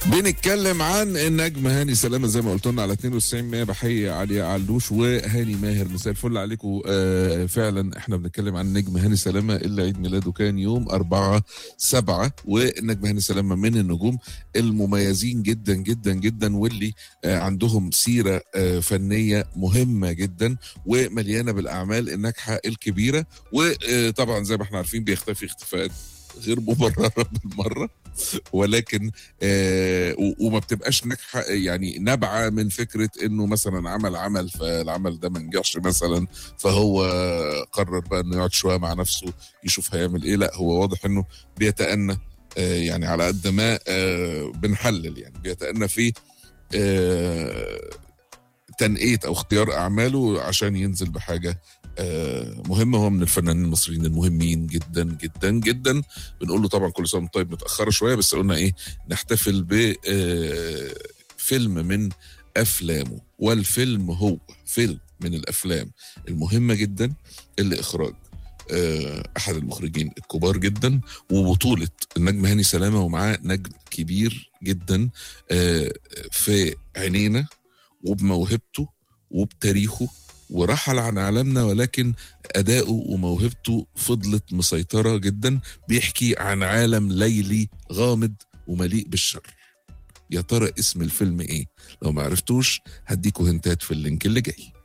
بنتكلم عن النجم هاني سلامه زي ما قلت لنا على 92 100 بحيي علي علوش وهاني ماهر مساء الفل عليكم آه فعلا احنا بنتكلم عن النجم هاني سلامه اللي عيد ميلاده كان يوم 4 7 والنجم هاني سلامه من النجوم المميزين جدا جدا جدا واللي آه عندهم سيره آه فنيه مهمه جدا ومليانه بالاعمال الناجحه الكبيره وطبعا زي ما احنا عارفين بيختفي اختفاءات غير مبرره بالمره ولكن آه و- وما بتبقاش ناجحه يعني نابعه من فكره انه مثلا عمل عمل فالعمل ده ما نجحش مثلا فهو قرر بقى انه يقعد شويه مع نفسه يشوف هيعمل ايه لا هو واضح انه بيتأنى آه يعني على قد ما آه بنحلل يعني بيتأنى في آه تنقية او اختيار اعماله عشان ينزل بحاجه آه، مهمه هو من الفنانين المصريين المهمين جدا جدا جدا بنقول له طبعا كل سنه وانت طيب متاخره شويه بس قلنا ايه نحتفل بفيلم من افلامه والفيلم هو فيلم من الافلام المهمه جدا اللي اخراج آه، احد المخرجين الكبار جدا وبطوله النجم هاني سلامه ومعاه نجم كبير جدا آه، في عينينا وبموهبته وبتاريخه ورحل عن عالمنا ولكن أداؤه وموهبته فضلت مسيطرة جدا بيحكي عن عالم ليلي غامض ومليء بالشر يا ترى اسم الفيلم ايه لو ما عرفتوش هديكوا هنتات في اللينك اللي جاي